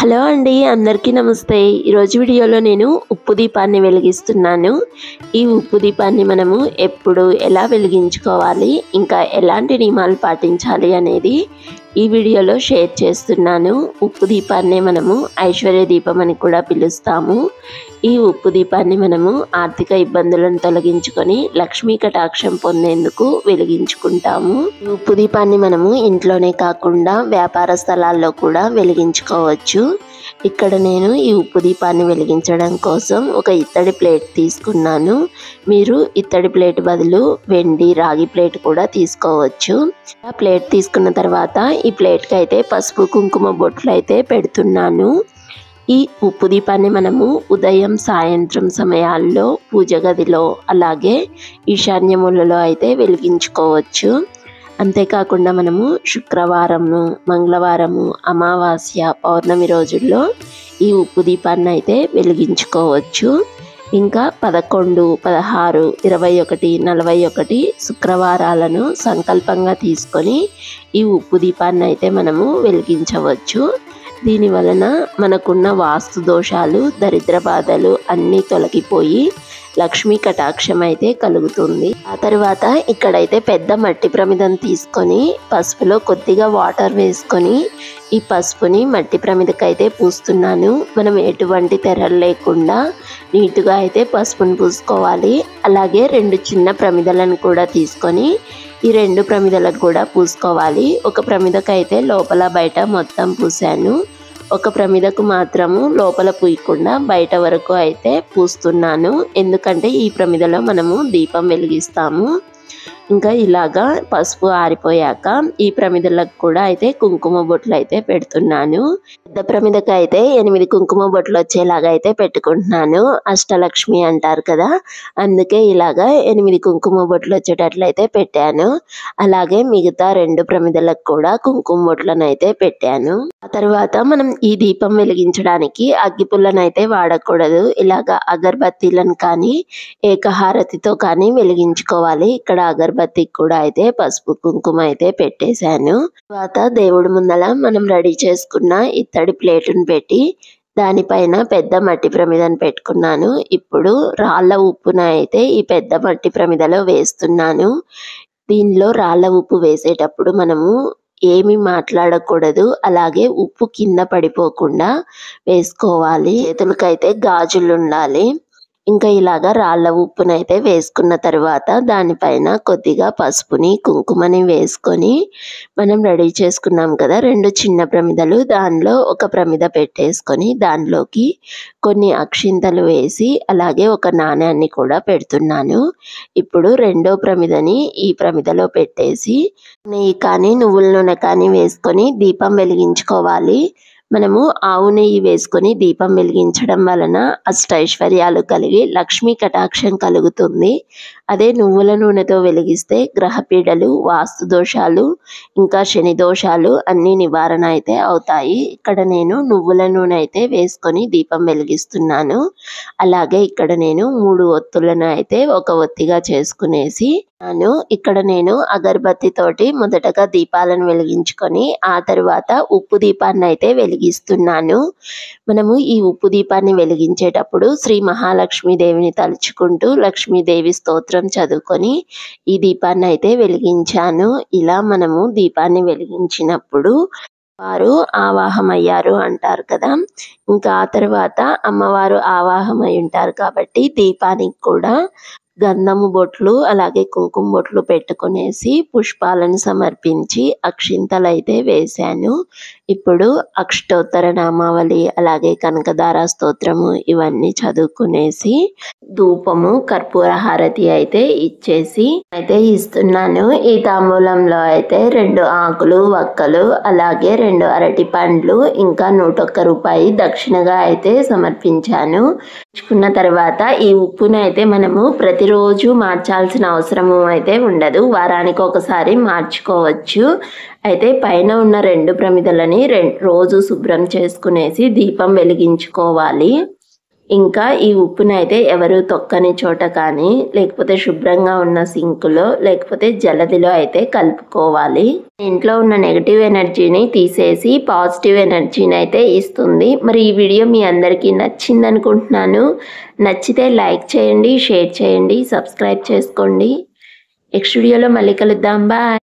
hello అండి అందరికీ నమస్తే ఈరోజు వీడియోలో నేను ఉప్పు దీపాన్ని వెలిగిస్తున్నాను ఈ ఉప్పు దీపాన్ని మనము ఎప్పుడు ఎలా వెలిగించుకోవాలి ఇంకా ఎలాంటి నియమాలు పాటించాలి అనేది ఈ వీడియోలో షేర్ చేస్తున్నాను ఉప్పు దీపాన్ని మనము ఐశ్వర్య దీపం అని కూడా పిలుస్తాము ఈ ఉప్పు దీపాన్ని మనము ఆర్థిక ఇబ్బందులను తొలగించుకొని లక్ష్మీ కటాక్షం పొందేందుకు వెలిగించుకుంటాము ఈ ఉప్పు దీపాన్ని మనము ఇంట్లోనే కాకుండా వ్యాపార స్థలాల్లో కూడా వెలిగించుకోవచ్చు ఇక్కడ నేను ఈ ఉప్పు దీపాన్ని వెలిగించడం కోసం ఒక ఇత్తడి ప్లేట్ తీసుకున్నాను మీరు ఇత్తడి ప్లేట్ బదులు వెండి రాగి ప్లేట్ కూడా తీసుకోవచ్చు ఆ ప్లేట్ తీసుకున్న తర్వాత ఈ ప్లేట్కి అయితే పసుపు కుంకుమ బొట్లు అయితే పెడుతున్నాను ఈ ఉప్పు దీపాన్ని మనము ఉదయం సాయంత్రం సమయాల్లో పూజ గదిలో అలాగే ఈశాన్యములలో అయితే వెలిగించుకోవచ్చు అంతేకాకుండా మనము శుక్రవారము మంగళవారము అమావాస్య పౌర్ణమి రోజుల్లో ఈ ఉప్పు దీపాన్ని అయితే వెలిగించుకోవచ్చు ఇంకా పదకొండు పదహారు ఇరవై ఒకటి నలభై ఒకటి శుక్రవారాలను సంకల్పంగా తీసుకొని ఈ ఉప్పు దీపాన్ని అయితే మనము వెలిగించవచ్చు దీని వలన మనకున్న వాస్తు దోషాలు దరిద్ర బాధలు అన్నీ తొలగిపోయి లక్ష్మీ కటాక్షం అయితే కలుగుతుంది ఆ తర్వాత ఇక్కడైతే పెద్ద మట్టి ప్రమిదం తీసుకొని పసుపులో కొద్దిగా వాటర్ వేసుకొని ఈ పసుపుని మట్టి ప్రమిదకైతే పూస్తున్నాను మనం ఎటువంటి తెరలు లేకుండా నీట్గా అయితే పసుపుని పూసుకోవాలి అలాగే రెండు చిన్న ప్రమిదలను కూడా తీసుకొని ఈ రెండు ప్రమిదలకు కూడా పూసుకోవాలి ఒక ప్రమిదకైతే లోపల బయట మొత్తం పూసాను ఒక ప్రమిదకు మాత్రము లోపల పూయకుండా బయట వరకు అయితే పూస్తున్నాను ఎందుకంటే ఈ ప్రమిదలో మనము దీపం వెలిగిస్తాము ఇంకా ఇలాగా పసుపు ఆరిపోయాక ఈ ప్రమిదలకు కూడా అయితే కుంకుమ బొట్లు అయితే పెడుతున్నాను పెద్ద ప్రమిదకు అయితే ఎనిమిది కుంకుమ బొట్లు వచ్చేలాగా అయితే పెట్టుకుంటున్నాను అష్టలక్ష్మి అంటారు కదా అందుకే ఇలాగా ఎనిమిది కుంకుమ బొట్లు వచ్చేటట్లయితే పెట్టాను అలాగే మిగతా రెండు ప్రమిదలకు కూడా కుంకుమ బొట్లను అయితే పెట్టాను ఆ తర్వాత మనం ఈ దీపం వెలిగించడానికి అగ్గిపుల్లను అయితే వాడకూడదు ఇలాగా అగరబత్తీలను కానీ ఏకహారతితో కానీ వెలిగించుకోవాలి ఇక్కడ అగరబత్తికి కూడా అయితే పసుపు కుంకుమ అయితే పెట్టేశాను తర్వాత దేవుడి ముందల మనం రెడీ చేసుకున్న ఇత్తడి ప్లేటును పెట్టి దానిపైన పెద్ద మట్టి ప్రమిదను పెట్టుకున్నాను ఇప్పుడు రాళ్ళ ఉప్పున అయితే ఈ పెద్ద మట్టి ప్రమిదలో వేస్తున్నాను దీనిలో రాళ్ళ ఉప్పు వేసేటప్పుడు మనము ఏమి మాట్లాడకూడదు అలాగే ఉప్పు కింద పడిపోకుండా వేసుకోవాలి చేతులకైతే గాజులు ఉండాలి ఇంకా ఇలాగా రాళ్ళ ఉప్పునైతే వేసుకున్న తర్వాత దానిపైన కొద్దిగా పసుపుని కుంకుమని వేసుకొని మనం రెడీ చేసుకున్నాం కదా రెండు చిన్న ప్రమిదలు దానిలో ఒక ప్రమిద పెట్టేసుకొని దానిలోకి కొన్ని అక్షింతలు వేసి అలాగే ఒక నాణ్యాన్ని కూడా పెడుతున్నాను ఇప్పుడు రెండో ప్రమిదని ఈ ప్రమిదలో పెట్టేసి నెయ్యి కానీ నువ్వుల నూనె కానీ వేసుకొని దీపం వెలిగించుకోవాలి మనము ఆవు నెయ్యి వేసుకొని దీపం వెలిగించడం వలన అష్టైశ్వర్యాలు కలిగి లక్ష్మీ కటాక్షం కలుగుతుంది అదే నువ్వుల నూనెతో వెలిగిస్తే గ్రహపీడలు వాస్తు దోషాలు ఇంకా శని దోషాలు అన్ని నివారణ అయితే అవుతాయి ఇక్కడ నేను నువ్వుల నూనె అయితే వేసుకొని దీపం వెలిగిస్తున్నాను అలాగే ఇక్కడ నేను మూడు ఒత్తులను అయితే ఒక ఒత్తిగా చేసుకునేసి నేను ఇక్కడ నేను అగరబత్తి తోటి మొదటగా దీపాలను వెలిగించుకొని ఆ తర్వాత ఉప్పు దీపాన్ని అయితే వెలిగిస్తున్నాను మనము ఈ ఉప్పు దీపాన్ని వెలిగించేటప్పుడు శ్రీ మహాలక్ష్మి దేవిని తలుచుకుంటూ లక్ష్మీదేవి స్తోత్రం చదువుకొని ఈ దీపాన్ని అయితే వెలిగించాను ఇలా మనము దీపాన్ని వెలిగించినప్పుడు వారు ఆవాహమయ్యారు అంటారు కదా ఇంకా ఆ తర్వాత అమ్మవారు ఆవాహమై ఉంటారు కాబట్టి దీపానికి కూడా గంధము బొట్లు అలాగే కుంకుమ బొట్లు పెట్టుకునేసి పుష్పాలను సమర్పించి అక్షింతలు అయితే వేశాను ఇప్పుడు అక్షటోత్తర నామావళి అలాగే కనకదార స్తోత్రము ఇవన్నీ చదువుకునేసి ధూపము కర్పూర హారతి అయితే ఇచ్చేసి అయితే ఇస్తున్నాను ఈ తాంబూలంలో అయితే రెండు ఆకులు వక్కలు అలాగే రెండు అరటి పండ్లు ఇంకా నూట ఒక్క రూపాయి దక్షిణగా అయితే సమర్పించాను ఇచ్చుకున్న తర్వాత ఈ ఉప్పును అయితే మనము ప్రతిరోజు మార్చాల్సిన అవసరము అయితే ఉండదు వారానికి ఒకసారి మార్చుకోవచ్చు అయితే పైన ఉన్న రెండు ప్రమిదలని రెం రోజు శుభ్రం చేసుకునేసి దీపం వెలిగించుకోవాలి ఇంకా ఈ ఉప్పుని అయితే ఎవరు తొక్కని చోట కానీ లేకపోతే శుభ్రంగా ఉన్న సింకులో లేకపోతే జలదిలో అయితే కలుపుకోవాలి ఇంట్లో ఉన్న నెగటివ్ ఎనర్జీని తీసేసి పాజిటివ్ ఎనర్జీని అయితే ఇస్తుంది మరి ఈ వీడియో మీ అందరికీ నచ్చింది అనుకుంటున్నాను నచ్చితే లైక్ చేయండి షేర్ చేయండి సబ్స్క్రైబ్ చేసుకోండి నెక్స్ట్ వీడియోలో మళ్ళీ కలుద్దాం బాయ్